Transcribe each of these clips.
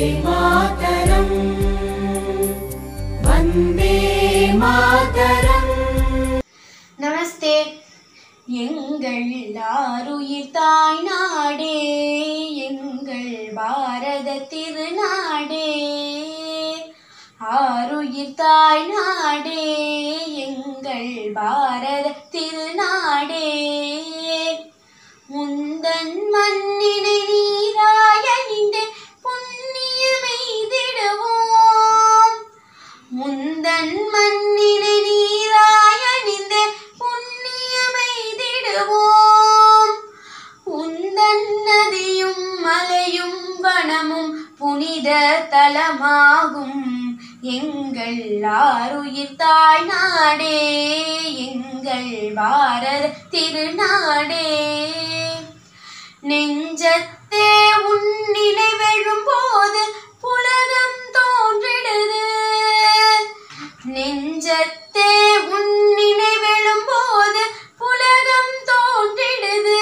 मातरम् वन्दे मातरम् நமஸ்தே எங்கள் ஆருயிர் தாய் நாடே எங்கள் பாரத திருநாடே ஆருயிர் தாய் நாடே எங்கள் பாரத திருநாடே முந்தன் மண்ணினை நீராய் அணிந்து புண்ணியமெய்திடுவோம் முந்தன் மண்ணினை நீராய் அணிந்து புண்ணியமெய்திடுவோம் உந்தன் நதியும் மலையும் வனமும் புனித தலமாகும் எங்கள் ஆருயிர் தாய் நாடே எங்கள் பாரத திருநாடே நெஞ்சத்தே உன் நினைவெழும் போது புலகம் தோன்றிடுது நெஞ்சத்தே உன் நினைவெழும் போது புலகம் தோன்றிடுது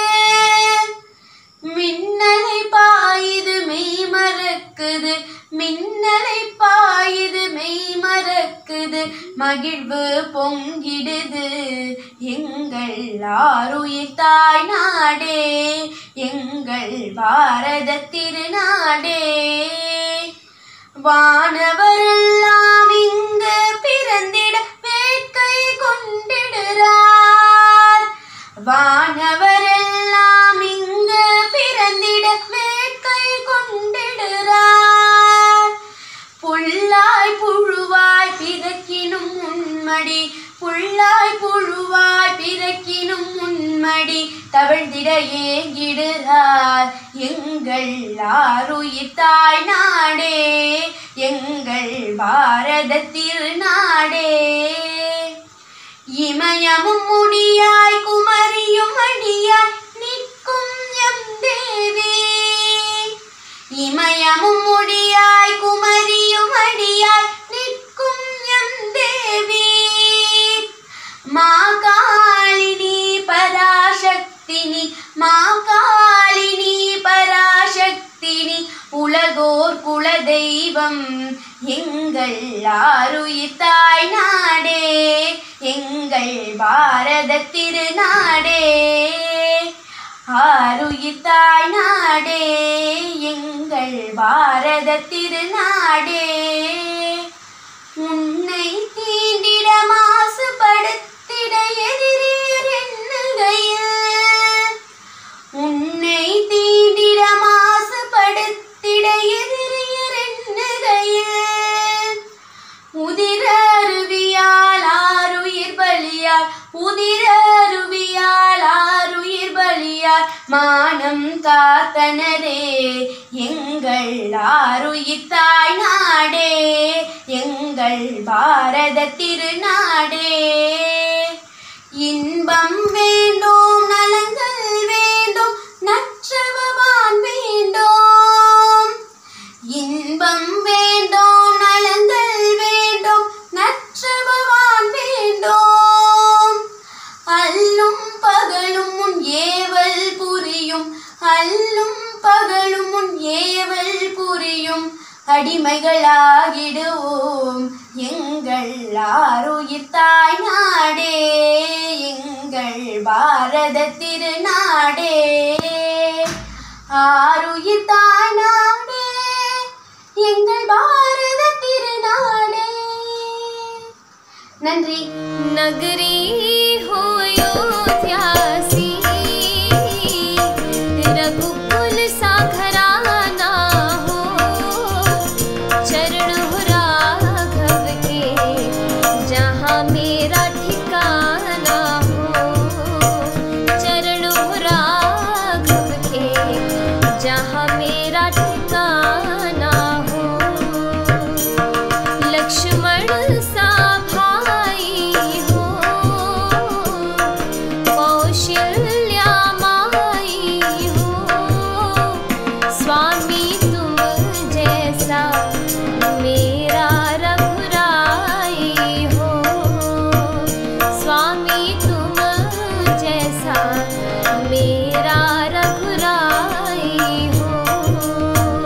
மின்னலை பாயுது மெய் மறக்குது மின்னலை பாயுது மெய் மறக்குது மகிழ்வு பொங்கிடுது எங்கள் ஆருயிர் தாய் நாடே எங்கள் பாரத திருநாடே வானவரெல்லாம் இங்கு பிறந்திட வேட்கை கொண்டிடுறார் வானவரெல்லாம் இங்கு பிறந்திட வேட்கை கொண்டிடுறார் புல்லாய் புழுவாய் பிறக்கினும் உன்மடி புல்லாய் புழுவாய் பிறக்கினும் உன்மடி தவழ்ந்திட ஏங்கிடுறார் எங்கள் ஆருயிர் தாய் நாடே எங்கள் பாரத திருநாடே இமயமும் முடியாய் குமரியும் அடியாய் நிற்கும் எம் தேவி இமயமும் முடியாய் குமரியும் அடியாய் நிற்கும் எம் தேவி மாகாளினி பராசக்தினி மாகாளினி பராசக்தினி உலகோர் குலதெய்வம் எங்கள் ஆருயிர் தாய் நாடே எங்கள் பாரத திருநாடே ஆருயிர் தாய் நாடே எங்கள் பாரத திருநாடே உன்னை தீண்டிட மாசுபடுத்திட எதிரியர் எண்ணுகையில் உன்னை தீண்டிட மாசுபடுத்திட எதிரியர் எண்ணுகையில் உதிர அருவியால் ஆறுயிர் பலியால் உதிர அருவியால் ஆறுயிர் பலியால் மானம் காத்தனரே எங்கள் ஆறுயிர் தாய் நாடே எங்கள் பாரத திருநாடே இன்பம் வேண்டும் நலங்கள் வேண்டும் நற்றவவான் வேண்டும் இன்பம் வேண்டும் நலங்கள் வேண்டும் நற்றவவான் வேண்டும் அல்லும் பகலும் உன் ஏவல் புரியும் அல்லும் பகலும் உன் ஏவல் புரியும் அடிமைகளாகிடுவோம் எங்கள் ஆருயிர் தாய் நாடே எங்கள் பாரத திருநாடே ஆருயிர் தாய் நாடே எங்கள் பாரத திருநாடே நன்றி नगरी हो अयोध्यासी रघुकुल सा घराना हो चरण हो राघव के जहाँ मेरा ठिकाना हो चरण हो राघव के जहाँ मेरा ठिकाना हो लक्ष्मण सा भाई हो कौशल्या माई हो स्वामी तुम जैसा मेरा रघुराई हो स्वामी तुम जैसा मेरा रघुराई हो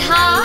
धा